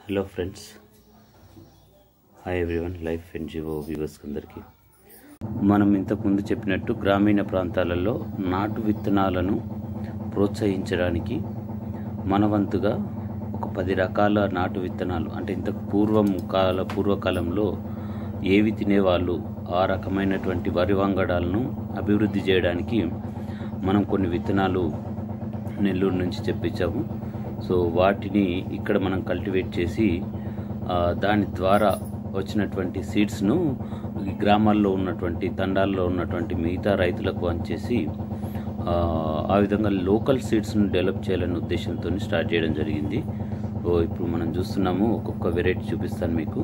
hello friends hi everyone life NGO viewers అందరికీ మనం ఇంతకుముందు చెప్పినట్టు గ్రామీణ ప్రాంతాలలో నాటు విత్తనాలను ప్రోత్సహించడానికి మన వంతుగా ఒక పది రకాల నాటు విత్తనాలు అంటే ఇంతకు పూర్వం కాల పూర్వకాలంలో ఏవి తినేవాళ్ళు ఆ రకమైనటువంటి వరి వంగడాలను అభివృద్ధి చేయడానికి మనం కొన్ని విత్తనాలు నెల్లూరు నుంచి తెప్పించాము సో వాటిని ఇక్కడ మనం కల్టివేట్ చేసి ఆ, దాని ద్వారా వచ్చినటువంటి సీడ్స్ను ఈ గ్రామాల్లో ఉన్నటువంటి తండాల్లో ఉన్నటువంటి మిగతా రైతులకు అంచేసి ఆ, ఆ విధంగా లోకల్ సీడ్స్ను డెవలప్ చేయాలనే ఉద్దేశంతో స్టార్ట్ చేయడం జరిగింది సో ఇప్పుడు మనం చూస్తున్నాము ఒక్కొక్క వెరైటీ చూపిస్తాను మీకు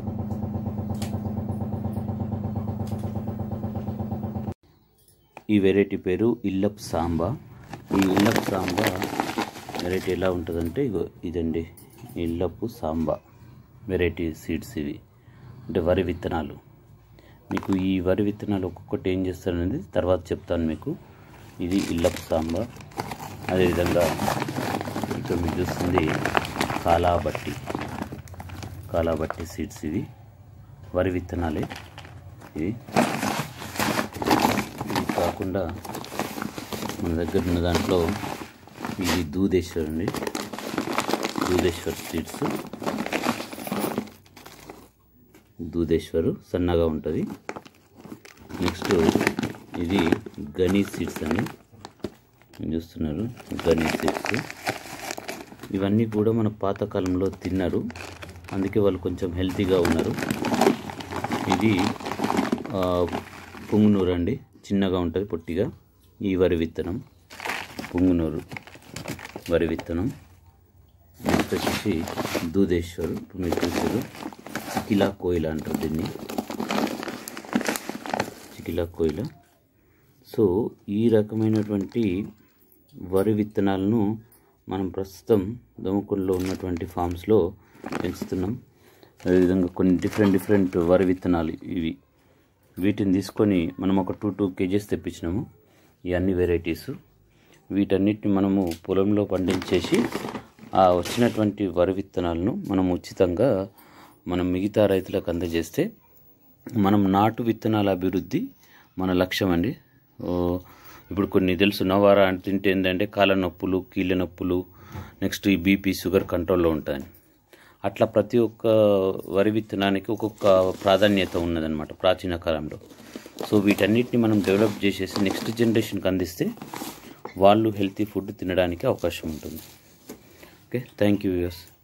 ఈ వెరైటీ పేరు ఇల్లప్ సాంబా ఈ ఇల్లప్ సాంబా వెరైటీ ఎలా ఉంటుందంటే ఇగో ఇదండి ఇల్లపు సాంబా వెరైటీ సీడ్స్ ఇవి అంటే వరి విత్తనాలు మీకు ఈ వరి విత్తనాలు ఒక్కొక్కటి ఏం చేస్తారనేది తర్వాత చెప్తాను మీకు ఇది ఇల్లపు సాంబా అదేవిధంగా ఇక్కడ మీకు చూస్తుంది కాలాబట్టి కాలాబట్టి సీడ్స్ ఇవి వరి విత్తనాలే ఇవి ఇది కాకుండా మన దగ్గర ఉన్న దాంట్లో ఇది దూదేశ్వర్ అండి దూదేశ్వర్ సీడ్స్ దూదేశ్వరు సన్నగా ఉంటుంది నెక్స్ట్ ఇది గనీ సీడ్స్ అండి మీరు చూస్తున్నారు గనీ సీడ్స్ ఇవన్నీ కూడా మన పాతకాలంలో తిన్నారు అందుకే వాళ్ళు కొంచెం హెల్తీగా ఉన్నారు ఇది ఆ, పుంగునూరు అండి చిన్నగా ఉంటుంది పొట్టిగా ఈ వరి విత్తనం పుంగునూరు వరి విత్తనం నెక్స్ట్ వచ్చేసి దూదేశ్వరు ఇప్పుడు మీరు చూసారు చికిలా కోయిల అంటారు దీన్ని చికిలా కోయిల సో ఈ రకమైనటువంటి వరి విత్తనాలను మనం ప్రస్తుతం దోమకొండలో ఉన్నటువంటి ఫామ్స్లో పెంచుతున్నాం అదేవిధంగా కొన్ని డిఫరెంట్ డిఫరెంట్ వరి విత్తనాలు ఇవి వీటిని తీసుకొని మనం ఒక టూ టూ కేజీస్ తెప్పించినాము ఈ అన్ని వెరైటీస్ వీటన్నిటిని మనము పొలంలో పండించేసి ఆ వచ్చినటువంటి వరి విత్తనాలను మనం ఉచితంగా మనం మిగతా రైతులకు అందజేస్తే మనం నాటు విత్తనాల అభివృద్ధి మన లక్ష్యం అండి ఓ, ఇప్పుడు కొన్ని తెలుసు నవారా అంటే తింటే ఏంటంటే కాళ్ళ నొప్పులు కీళ్ళ నొప్పులు నెక్స్ట్ ఈ బీపీ షుగర్ కంట్రోల్లో ఉంటాయి అట్లా ప్రతి ఒక్క వరి విత్తనానికి ఒక్కొక్క ప్రాధాన్యత ఉన్నదన్నమాట ప్రాచీన కాలంలో సో వీటన్నిటిని మనం డెవలప్ చేసేసి నెక్స్ట్ జనరేషన్కి అందిస్తే వాళ్ళు హెల్తీ ఫుడ్ తినడానికి అవకాశం ఉంటుంది ఓకే థ్యాంక్ యూ యూస్